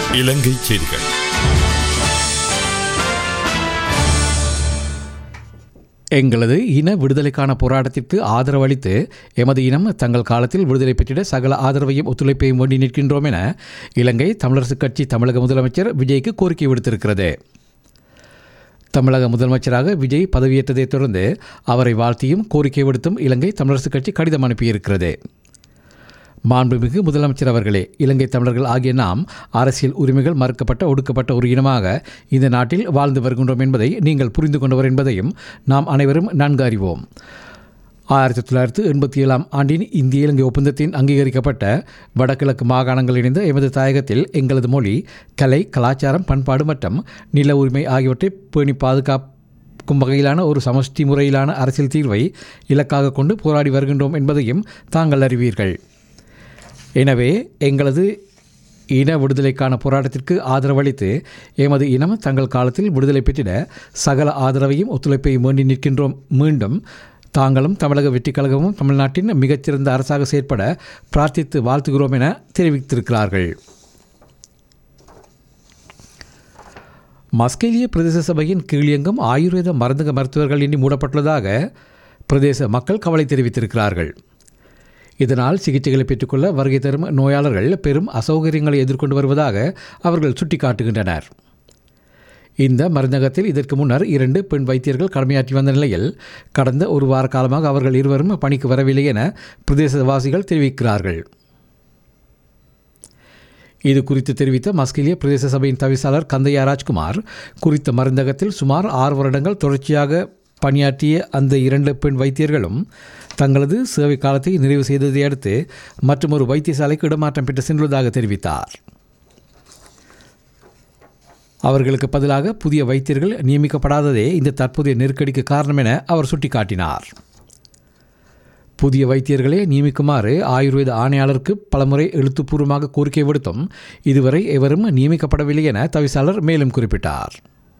இலங்கை செய்திகள் எங்களது இன விடுதலைக்கான போராட்டத்திற்கு ஆதரவளித்து எமது இனம் தங்கள் காலத்தில் விடுதலை பெற்றிட சகல ஆதரவையும் ஒத்துழைப்பையும் வேண்டி நிற்கின்றோம் என இலங்கை தமிழரசுக் கட்சி தமிழக முதலமைச்சர் விஜய்க்கு கோரிக்கை விடுத்திருக்கிறது தமிழக முதலமைச்சராக விஜய் பதவியேற்றதைத் தொடர்ந்து அவரை வாழ்த்தியும் கோரிக்கை விடுத்தும் இலங்கை தமிழரசுக் கட்சி கடிதம் அனுப்பியிருக்கிறது மாண்புமிகு முதலமைச்சர் அவர்களே இலங்கை தமிழர்கள் ஆகிய நாம் அரசியல் உரிமைகள் மறுக்கப்பட்ட ஒடுக்கப்பட்ட ஒரு இனமாக இந்த நாட்டில் வாழ்ந்து வருகின்றோம் என்பதை நீங்கள் புரிந்து கொண்டவர் என்பதையும் நாம் அனைவரும் நன்கு அறிவோம் ஆயிரத்தி தொள்ளாயிரத்து எண்பத்தி ஏழாம் ஆண்டின் இந்திய இலங்கை ஒப்பந்தத்தின் அங்கீகரிக்கப்பட்ட வடகிழக்கு மாகாணங்கள் இணைந்த எமது தாயகத்தில் எங்களது மொழி கலை கலாச்சாரம் பண்பாடு மற்றும் நில உரிமை ஆகியவற்றை பேணி பாதுகாக்கும் வகையிலான ஒரு சமஷ்டி முறையிலான அரசியல் தீர்வை இலக்காக கொண்டு போராடி வருகின்றோம் என்பதையும் தாங்கள் அறிவீர்கள் எனவே எங்களது இன விடுதலைக்கான போராட்டத்திற்கு ஆதரவளித்து எமது இனம் தங்கள் காலத்தில் விடுதலை பெற்றிட சகல ஆதரவையும் ஒத்துழைப்பையும் வேண்டி நிற்கின்றோம் மீண்டும் தாங்களும் தமிழக வெற்றிக் கழகமும் தமிழ்நாட்டின் மிகச்சிறந்த அரசாக செயற்பட பிரார்த்தித்து வாழ்த்துகிறோம் என தெரிவித்திருக்கிறார்கள் மஸ்கேலிய பிரதேச சபையின் கீழியங்கும் ஆயுர்வேத மருந்தக மருத்துவர்கள் இனி மூடப்பட்டுள்ளதாக பிரதேச மக்கள் கவலை தெரிவித்திருக்கிறார்கள் இதனால் சிகிச்சைகளை பெற்றுக்கொள்ள வருகை தரும் நோயாளர்கள் பெரும் அசௌகரியங்களை எதிர்கொண்டு வருவதாக அவர்கள் சுட்டிக்காட்டுகின்றனர் இந்த மருந்தகத்தில் இதற்கு முன்னர் இரண்டு பெண் வைத்தியர்கள் கடமையாற்றி வந்த நிலையில் கடந்த ஒரு வார காலமாக அவர்கள் இருவரும் பணிக்கு வரவில்லை என பிரதேசவாசிகள் தெரிவிக்கிறார்கள் இது குறித்து தெரிவித்த மஸ்கிலிய பிரதேச சபையின் தவிசாளர் கந்தையா ராஜ்குமார் குறித்த மருந்தகத்தில் சுமார் ஆறு வருடங்கள் தொடர்ச்சியாக பணியாற்றிய அந்த இரண்டு பெண் வைத்தியர்களும் தங்களது சேவை காலத்தை நிறைவு செய்ததை அடுத்து மற்றொரு வைத்தியசாலைக்கு இடமாற்றம் பெற்று சென்றுள்ளதாக தெரிவித்தார் அவர்களுக்கு பதிலாக புதிய வைத்தியர்கள் நியமிக்கப்படாததே இந்த தற்போதைய நெருக்கடிக்கு காரணம் என அவர் சுட்டிக்காட்டினார் புதிய வைத்தியர்களை நியமிக்குமாறு ஆயுர்வேத ஆணையாளருக்கு பலமுறை எழுத்துப்பூர்வமாக கோரிக்கை விடுத்தும் இதுவரை எவரும் நியமிக்கப்படவில்லை என தவிசாளர் மேலும் குறிப்பிட்டார்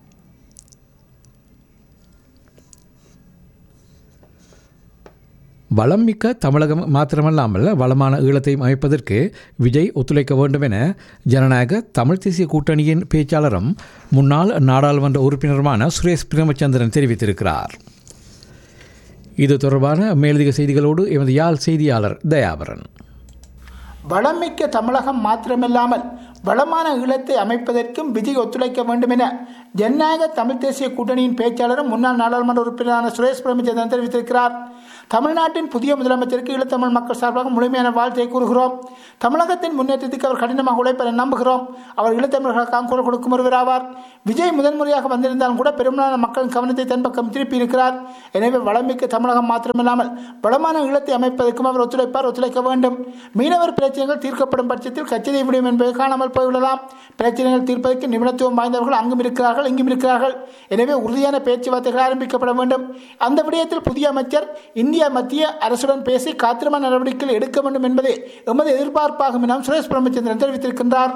வளம் மிக்க தமிழகம் மாத்திரமல்லாமல் வளமான ஈழத்தையும் அமைப்பதற்கு விஜய் ஒத்துழைக்க வேண்டும் என ஜனநாயக தமிழ் தேசிய கூட்டணியின் பேச்சாளரும் முன்னாள் நாடாளுமன்ற உறுப்பினருமான சுரேஷ் பிரேமச்சந்திரன் தெரிவித்திருக்கிறார் இது தொடர்பான மேலதிக செய்திகளோடு எமது யாழ் செய்தியாளர் தயாபரன் வளமிக்க தமிழகம் மாத்திரமில்லாமல் வளமான ஈழத்தை அமைப்பதற்கும் விஜய் ஒத்துழைக்க வேண்டும் என ஜனநாயக தமிழ் தேசிய கூட்டணியின் பேச்சாளரும் முன்னாள் நாடாளுமன்ற உறுப்பினரான சுரேஷ் பிரேமச்சந்திரன் தெரிவித்திருக்கிறார் தமிழ்நாட்டின் புதிய முதலமைச்சருக்கு ஈழத்தமிழ் மக்கள் சார்பாக முழுமையான வாழ்த்தை கூறுகிறோம் தமிழகத்தின் முன்னேற்றத்துக்கு அவர் கடினமாக உழைப்பதை நம்புகிறோம் அவர் ஈழத்தமிழர்களுக்காக குரல் கொடுக்கும் ஒருவராவார் விஜய் முதன்முறையாக வந்திருந்தாலும் கூட பெரும்பாலான மக்களின் கவனத்தை தன் பக்கம் திருப்பி இருக்கிறார் எனவே வளமிக்க தமிழகம் மாத்திரமில்லாமல் வளமான ஈழத்தை அமைப்பதற்கும் அவர் ஒத்துழைப்பார் ஒத்துழைக்க வேண்டும் மீனவர் பிரச்சனைகள் தீர்க்கப்படும் பட்சத்தில் கச்சதை விடும் என்பதை காணாமல் போய்விடலாம் பிரச்சனைகள் தீர்ப்பதற்கு நிபுணத்துவம் வாய்ந்தவர்கள் அங்கும் இருக்கிறார்கள் இங்கும் இருக்கிறார்கள் எனவே உறுதியான பேச்சுவார்த்தைகள் ஆரம்பிக்கப்பட வேண்டும் அந்த விடயத்தில் புதிய அமைச்சர் இந்திய மத்திய அரசுடன் பேசி காத்திரமான நடவடிக்கைகள் எடுக்க வேண்டும் என்பதே எமது எதிர்பார்ப்பாகும் என சுரேஷ் பிரமச்சந்திரன் தெரிவித்திருக்கின்றார்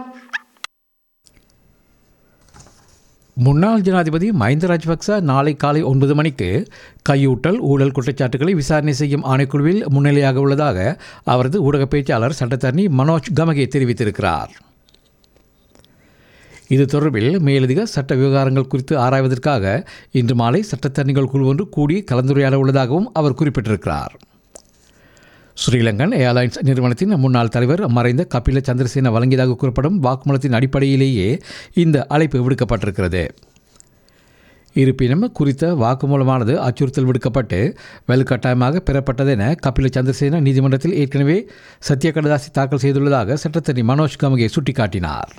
முன்னாள் ஜனாதிபதி மஹிந்த ராஜபக்ச நாளை காலை ஒன்பது மணிக்கு கையூட்டல் ஊழல் குற்றச்சாட்டுகளை விசாரணை செய்யும் ஆணைக்குழுவில் முன்னிலையாக உள்ளதாக அவரது ஊடக பேச்சாளர் சட்டத்தரணி மனோஜ் கமகே தெரிவித்திருக்கிறார் இது தொடர்பில் மேலதிக சட்ட விவகாரங்கள் குறித்து ஆராய்வதற்காக இன்று மாலை சட்டத்தரணிகள் குழு ஒன்று கூடி கலந்துரையாட உள்ளதாகவும் அவர் குறிப்பிட்டிருக்கிறார் ஸ்ரீலங்கன் ஏர்லைன்ஸ் நிறுவனத்தின் முன்னாள் தலைவர் மறைந்த கபில சந்திரசேன வழங்கியதாக கூறப்படும் வாக்குமூலத்தின் அடிப்படையிலேயே இந்த அழைப்பு விடுக்கப்பட்டிருக்கிறது இருப்பினும் குறித்த வாக்குமூலமானது அச்சுறுத்தல் விடுக்கப்பட்டு வலுக்கட்டாயமாக பெறப்பட்டதென கபில சந்திரசேன நீதிமன்றத்தில் ஏற்கனவே சத்திய கடதாசி தாக்கல் செய்துள்ளதாக சட்டத்தரணி மனோஜ் கமகே சுட்டிக்காட்டினார்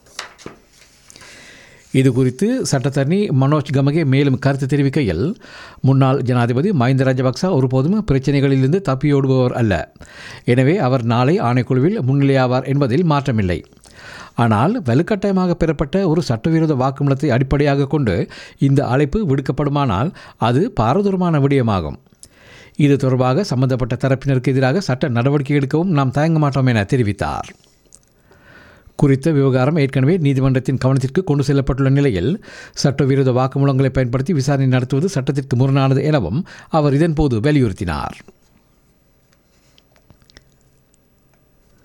இது குறித்து சட்டத்தரணி மனோஜ் கமகே மேலும் கருத்து தெரிவிக்கையில் முன்னாள் ஜனாதிபதி மஹிந்த ராஜபக்ச ஒருபோதும் பிரச்சனைகளிலிருந்து தப்பியோடுபவர் அல்ல எனவே அவர் நாளை ஆணைக்குழுவில் முன்னிலையாவார் என்பதில் மாற்றமில்லை ஆனால் வலுக்கட்டாயமாக பெறப்பட்ட ஒரு சட்டவிரோத வாக்குமூலத்தை அடிப்படையாக கொண்டு இந்த அழைப்பு விடுக்கப்படுமானால் அது பாரதூரமான விடயமாகும் இது தொடர்பாக சம்பந்தப்பட்ட தரப்பினருக்கு எதிராக சட்ட நடவடிக்கை எடுக்கவும் நாம் தயங்க மாட்டோம் என தெரிவித்தார் குறித்த விவகாரம் ஏற்கனவே நீதிமன்றத்தின் கவனத்திற்கு கொண்டு செல்லப்பட்டுள்ள நிலையில் சட்டவிரோத வாக்குமூலங்களை பயன்படுத்தி விசாரணை நடத்துவது சட்டத்திற்கு முரணானது எனவும் அவர் இதன்போது வலியுறுத்தினார்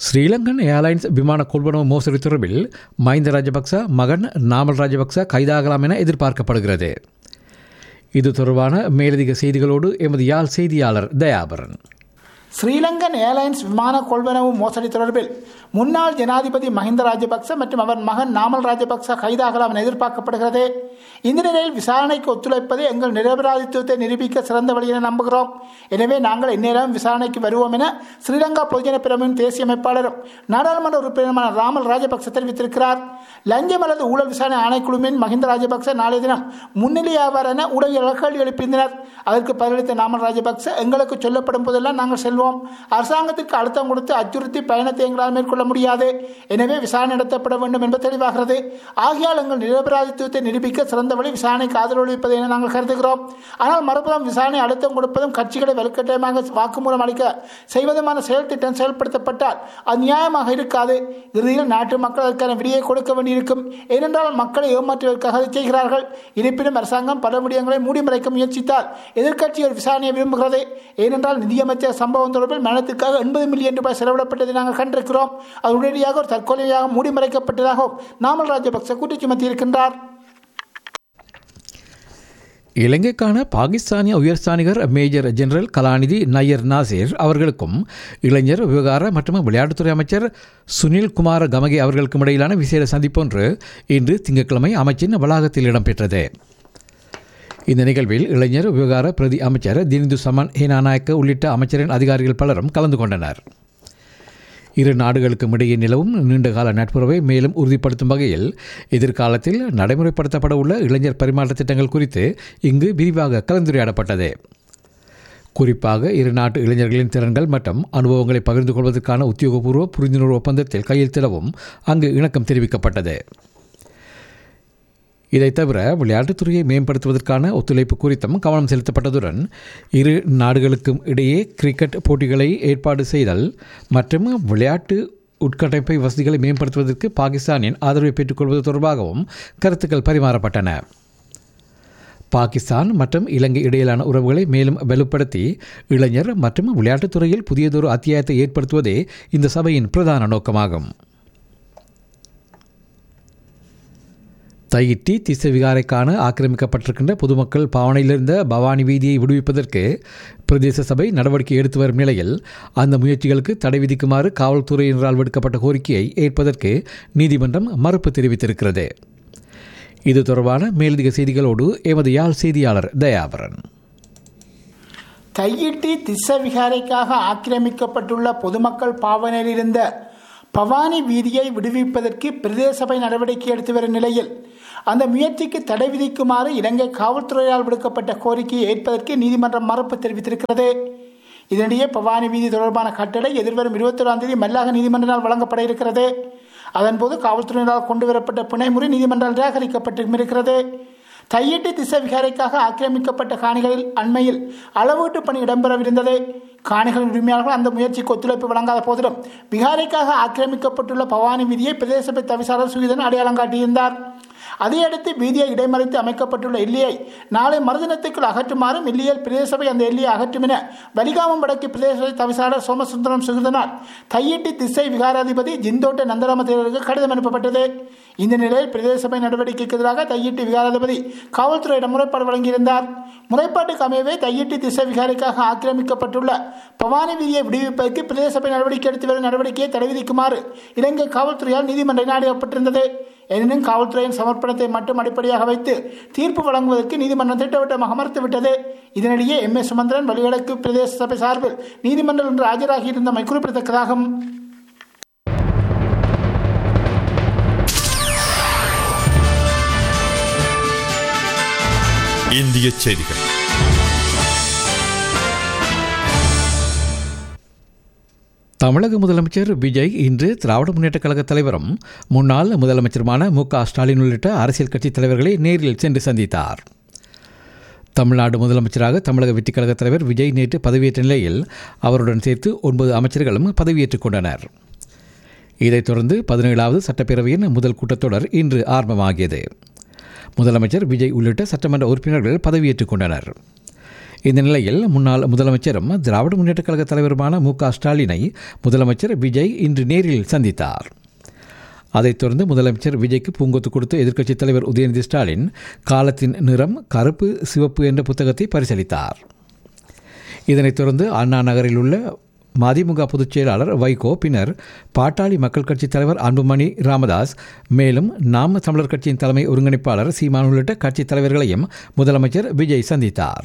ஸ்ரீலங்கன் ஏர்லைன்ஸ் விமான கொள்வனவு மோசடி தொடர்பில் மஹிந்த ராஜபக்ச மகன் நாமல் ராஜபக்ச கைதாகலாம் என எதிர்பார்க்கப்படுகிறது இது தொடர்பான மேலதிக செய்திகளோடு எமது யாழ் செய்தியாளர் தயாபரன் ஸ்ரீலங்கன் ஏர்லைன்ஸ் விமான கொள்வனவு மோசடி தொடர்பில் முன்னாள் ஜனாதிபதி மஹிந்த ராஜபக்ச மற்றும் அவர் மகன் நாமல் ராஜபக்ச கைதாகலாம் என எதிர்பார்க்கப்படுகிறது இந்த நிலையில் விசாரணைக்கு ஒத்துழைப்பது எங்கள் நிரபராதித்துவத்தை நிரூபிக்க சிறந்த வழி என நம்புகிறோம் எனவே நாங்கள் இந்நேரம் விசாரணைக்கு வருவோம் என ஸ்ரீலங்கா பொதுஜன பிரமுவின் தேசிய அமைப்பாளரும் நாடாளுமன்ற உறுப்பினருமான ராமல் ராஜபக்ச தெரிவித்திருக்கிறார் லஞ்சம் அல்லது ஊழல் விசாரணை ஆணைக்குழுவின் மஹிந்த ராஜபக்ச நாளைய தினம் முன்னிலையாவார் என ஊடகங்கள் கேள்வி எழுப்பியிருந்தனர் அதற்கு பதிலளித்த நாமல் ராஜபக்ச எங்களுக்கு சொல்லப்படும் போதெல்லாம் நாங்கள் செல்வோம் அரசாங்கத்திற்கு அழுத்தம் கொடுத்து அச்சுறுத்தி பயணத்தை எங்களால் மேற்கொள்ள முடியாது எனவே விசாரணை நடத்தப்பட வேண்டும் என்பது தெளிவாகிறது ஆகையால் எங்கள் நிரபராதித்துவத்தை நிரூபிக்க சிறந்த வழி விசாரணைக்கு ஆதரவளிப்பது என நாங்கள் கருதுகிறோம் ஆனால் மறுபுறம் விசாரணை அழுத்தம் கொடுப்பதும் கட்சிகளை வலுக்கட்டாயமாக வாக்குமூலம் அளிக்க செய்வதுமான செயல் திட்டம் செயல்படுத்தப்பட்டால் அது நியாயமாக இருக்காது இறுதியில் நாட்டு மக்கள் அதற்கான விடியை கொடுக்க வேண்டியிருக்கும் ஏனென்றால் மக்களை ஏமாற்றுவதற்காக அதை செய்கிறார்கள் இருப்பினும் அரசாங்கம் பல விடயங்களை மூடி மறைக்க முயற்சித்தால் எதிர்க்கட்சிகள் விசாரணையை விரும்புகிறது ஏனென்றால் நிதியமைச்சர் சம்பவம் தொடர்பில் மரணத்திற்காக எண்பது மில்லியன் ரூபாய் செலவிடப்பட்டதை நாங்கள் கண்டிருக்கிறோம் அது உடனடியாக ஒரு தற்கொலையாக மூடி மறைக்கப்பட்டதாகவும் நாமல் ராஜபக்ச குற்றம் சுமத்தியிருக்கின்றார் இலங்கைக்கான பாகிஸ்தானிய உயர்ஸ்தானிகர் மேஜர் ஜெனரல் கலாநிதி நயர் நாசீர் அவர்களுக்கும் இளைஞர் விவகார மற்றும் விளையாட்டுத்துறை அமைச்சர் சுனில் குமார கமகே அவர்களுக்கும் இடையிலான விசேட சந்திப்பொன்று இன்று திங்கட்கிழமை அமைச்சின் வளாகத்தில் இடம்பெற்றது இந்த நிகழ்வில் இளைஞர் விவகார பிரதி அமைச்சர் தினிது சமன் ஹேனாநாயக்க உள்ளிட்ட அமைச்சரின் அதிகாரிகள் பலரும் கலந்து கொண்டனர் இரு நாடுகளுக்கும் இடையே நிலவும் நீண்டகால நட்புறவை மேலும் உறுதிப்படுத்தும் வகையில் எதிர்காலத்தில் நடைமுறைப்படுத்தப்பட உள்ள இளைஞர் பரிமாற்ற திட்டங்கள் குறித்து இங்கு விரிவாக கலந்துரையாடப்பட்டது குறிப்பாக இரு நாட்டு இளைஞர்களின் திறன்கள் மற்றும் அனுபவங்களை பகிர்ந்து கொள்வதற்கான உத்தியோகபூர்வ புரிந்துணர்வு ஒப்பந்தத்தில் கையெழுத்திடவும் அங்கு இணக்கம் தெரிவிக்கப்பட்டது இதைத் தவிர விளையாட்டுத்துறையை மேம்படுத்துவதற்கான ஒத்துழைப்பு குறித்தும் கவனம் செலுத்தப்பட்டதுடன் இரு நாடுகளுக்கும் இடையே கிரிக்கெட் போட்டிகளை ஏற்பாடு செய்தல் மற்றும் விளையாட்டு உட்கட்டமைப்பை வசதிகளை மேம்படுத்துவதற்கு பாகிஸ்தானின் ஆதரவை பெற்றுக்கொள்வது தொடர்பாகவும் கருத்துக்கள் பரிமாறப்பட்டன பாகிஸ்தான் மற்றும் இலங்கை இடையிலான உறவுகளை மேலும் வலுப்படுத்தி இளைஞர் மற்றும் விளையாட்டுத்துறையில் புதியதொரு அத்தியாயத்தை ஏற்படுத்துவதே இந்த சபையின் பிரதான நோக்கமாகும் தையிட்டி திசை விகாரைக்கான ஆக்கிரமிக்கப்பட்டிருக்கின்ற பொதுமக்கள் பாவனையிலிருந்த பவானி வீதியை விடுவிப்பதற்கு பிரதேச சபை நடவடிக்கை எடுத்து வரும் நிலையில் அந்த முயற்சிகளுக்கு தடை விதிக்குமாறு காவல்துறையினரால் விடுக்கப்பட்ட கோரிக்கையை ஏற்பதற்கு நீதிமன்றம் மறுப்பு தெரிவித்திருக்கிறது இது தொடர்பான மேலதிக செய்திகளோடு எமது யாழ் செய்தியாளர் தயாபரன் தையிட்டி திஸ்ஸ விகாரைக்காக ஆக்கிரமிக்கப்பட்டுள்ள பொதுமக்கள் பாவனையில் இருந்த பவானி வீதியை விடுவிப்பதற்கு பிரதேச சபை நடவடிக்கை எடுத்து வரும் நிலையில் அந்த முயற்சிக்கு தடை விதிக்குமாறு இலங்கை காவல்துறையால் விடுக்கப்பட்ட கோரிக்கையை ஏற்பதற்கு நீதிமன்றம் மறுப்பு தெரிவித்திருக்கிறது இதனிடையே பவானி வீதி தொடர்பான கட்டளை எதிர்வரும் இருபத்தொராம் தேதி மல்லாக நீதிமன்றத்தால் வழங்கப்பட இருக்கிறது அதன்போது காவல்துறையினரால் கொண்டு வரப்பட்ட பிணைமுறை நீதிமன்றம் நிராகரிக்கப்பட்டு இருக்கிறது தையிட்டு திசை விகாரைக்காக ஆக்கிரமிக்கப்பட்ட காணிகளில் அண்மையில் அளவீட்டு பணி இடம்பெறவிருந்தது காணிகளின் உரிமையாளர்கள் அந்த முயற்சிக்கு ஒத்துழைப்பு வழங்காத போதிலும் விகாரைக்காக ஆக்கிரமிக்கப்பட்டுள்ள பவானி வீதியை பிரதேச சபை தவிசாளர் சுகிதன் அடையாளம் காட்டியிருந்தார் அதையடுத்து வீதியை இடைமறித்து அமைக்கப்பட்டுள்ள எல்லையை நாளை மறுதினத்துக்குள் அகற்றுமாறும் இல்லியல் பிரதேச சபை அந்த எல்லையை அகற்றும் என வலிகாமம் வடக்கு பிரதேச சபை தவிசாளர் சோமசுந்தரம் சுகிதனால் தையிட்டி திசை விகாராதிபதி ஜிந்தோட்ட நந்தராம தேவருக்கு கடிதம் அனுப்பப்பட்டது இந்த நிலையில் பிரதேச சபை நடவடிக்கைக்கு எதிராக தையிட்டி விகாராதிபதி காவல்துறையிடம் முறைப்பாடு வழங்கியிருந்தார் முறைப்பாட்டுக்கு அமையவே தையிட்டி திசை விகாரிக்காக ஆக்கிரமிக்கப்பட்டுள்ள பவானி வீதியை விடுவிப்பதற்கு பிரதேச சபை நடவடிக்கை எடுத்து வரும் நடவடிக்கையை தடை விதிக்குமாறு இலங்கை காவல்துறையால் நீதிமன்றம் நாடப்பட்டிருந்தது எனினும் காவல்துறையின் சமர்ப்பணத்தை மட்டும் அடிப்படையாக வைத்து தீர்ப்பு வழங்குவதற்கு நீதிமன்றம் திட்டவட்டமாக மறுத்துவிட்டது இதனிடையே எம் எஸ் சுமந்திரன் வலிவடக்கு பிரதேச சபை சார்பில் நீதிமன்றம் இன்று ஆஜராகி இருந்தமை குறிப்பிடத்தக்கதாகும் இந்திய செய்திகள் தமிழக முதலமைச்சர் விஜய் இன்று திராவிட முன்னேற்றக் கழக தலைவரும் முன்னாள் முதலமைச்சருமான மு க ஸ்டாலின் உள்ளிட்ட அரசியல் கட்சித் தலைவர்களை நேரில் சென்று சந்தித்தார் தமிழ்நாடு முதலமைச்சராக தமிழக வெற்றிக் கழக தலைவர் விஜய் நேற்று பதவியேற்ற நிலையில் அவருடன் சேர்த்து ஒன்பது அமைச்சர்களும் பதவியேற்றுக் கொண்டனர் இதைத் தொடர்ந்து பதினேழாவது சட்டப்பேரவையின் முதல் கூட்டத்தொடர் இன்று ஆரம்பமாகியது முதலமைச்சர் விஜய் உள்ளிட்ட சட்டமன்ற உறுப்பினர்கள் பதவியேற்றுக் கொண்டனர் இந்த நிலையில் முன்னாள் முதலமைச்சரும் திராவிட முன்னேற்றக் கழக தலைவருமான மு க ஸ்டாலினை முதலமைச்சர் விஜய் இன்று நேரில் சந்தித்தார் அதைத் தொடர்ந்து முதலமைச்சர் விஜய்க்கு பூங்கொத்து கொடுத்த எதிர்க்கட்சித் தலைவர் உதயநிதி ஸ்டாலின் காலத்தின் நிறம் கருப்பு சிவப்பு என்ற புத்தகத்தை பரிசீலித்தார் இதனைத் தொடர்ந்து அண்ணா நகரில் உள்ள மதிமுக பொதுச் செயலாளர் வைகோ பின்னர் பாட்டாளி மக்கள் கட்சித் தலைவர் அன்புமணி ராமதாஸ் மேலும் நாம் தமிழர் கட்சியின் தலைமை ஒருங்கிணைப்பாளர் சீமான் உள்ளிட்ட கட்சித் தலைவர்களையும் முதலமைச்சர் விஜய் சந்தித்தார்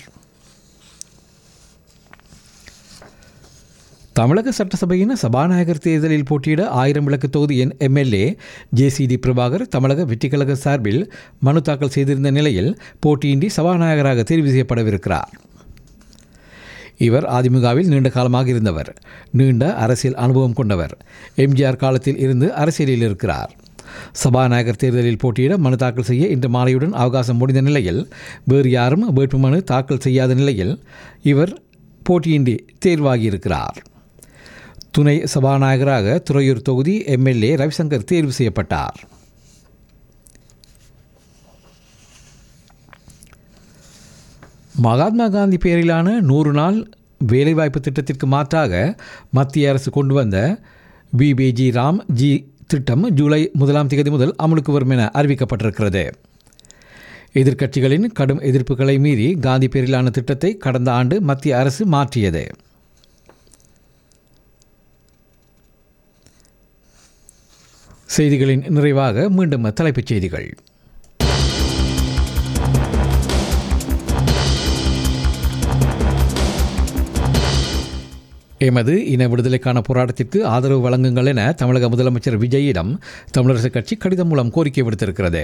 தமிழக சட்டசபையின் சபாநாயகர் தேர்தலில் போட்டியிட ஆயிரம் விளக்கு தொகுதியின் எம்எல்ஏ ஜேசிடி பிரபாகர் தமிழக வெற்றிக்கழக சார்பில் மனு தாக்கல் செய்திருந்த நிலையில் போட்டியின்றி சபாநாயகராக தேர்வு செய்யப்படவிருக்கிறார் இவர் அதிமுகவில் நீண்ட காலமாக இருந்தவர் நீண்ட அரசியல் அனுபவம் கொண்டவர் எம்ஜிஆர் காலத்தில் இருந்து அரசியலில் இருக்கிறார் சபாநாயகர் தேர்தலில் போட்டியிட மனு தாக்கல் செய்ய இன்று மாலையுடன் அவகாசம் முடிந்த நிலையில் வேறு யாரும் வேட்புமனு தாக்கல் செய்யாத நிலையில் இவர் போட்டியின்றி தேர்வாகியிருக்கிறார் துணை சபாநாயகராக துறையூர் தொகுதி எம்எல்ஏ ரவிசங்கர் தேர்வு செய்யப்பட்டார் மகாத்மா காந்தி பெயரிலான நூறு நாள் வேலைவாய்ப்பு திட்டத்திற்கு மாற்றாக மத்திய அரசு கொண்டு வந்த பிபிஜி ராம் ஜி திட்டம் ஜூலை முதலாம் தேதி முதல் அமலுக்கு வரும் என அறிவிக்கப்பட்டிருக்கிறது எதிர்க்கட்சிகளின் கடும் எதிர்ப்புகளை மீறி காந்தி பெயரிலான திட்டத்தை கடந்த ஆண்டு மத்திய அரசு மாற்றியது செய்திகளின் நிறைவாக மீண்டும் தலைப்புச் செய்திகள் எமது இன விடுதலைக்கான போராட்டத்திற்கு ஆதரவு வழங்குங்கள் என தமிழக முதலமைச்சர் விஜயிடம் தமிழரசுக் கட்சி கடிதம் மூலம் கோரிக்கை விடுத்திருக்கிறது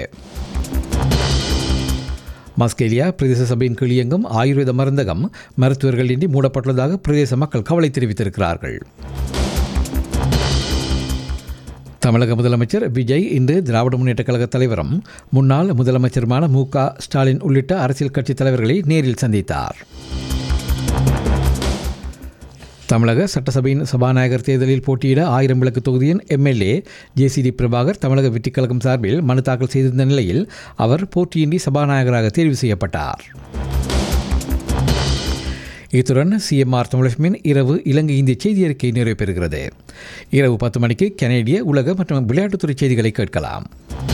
மஸ்கேலியா பிரதேச சபையின் கீழ் இயங்கும் ஆயுர்வேத மருந்தகம் மருத்துவர்களின்றி மூடப்பட்டுள்ளதாக பிரதேச மக்கள் கவலை தெரிவித்திருக்கிறார்கள் தமிழக முதலமைச்சர் விஜய் இன்று திராவிட முன்னேற்றக் கழக தலைவரும் முன்னாள் முதலமைச்சருமான மு க ஸ்டாலின் உள்ளிட்ட அரசியல் கட்சித் தலைவர்களை நேரில் சந்தித்தார் தமிழக சட்டசபையின் சபாநாயகர் தேர்தலில் போட்டியிட ஆயிரம் விளக்கு தொகுதியின் எம்எல்ஏ ஜேசிடி பிரபாகர் தமிழக வெற்றிக் கழகம் சார்பில் மனு தாக்கல் செய்திருந்த நிலையில் அவர் போட்டியின்றி சபாநாயகராக தேர்வு செய்யப்பட்டார் இத்துடன் சிஎம்ஆர் தமிழகமின் இரவு இலங்கை இந்திய செய்தி அறிக்கை நிறைவு பெறுகிறது இரவு பத்து மணிக்கு கனேடிய உலக மற்றும் விளையாட்டுத்துறை செய்திகளை கேட்கலாம்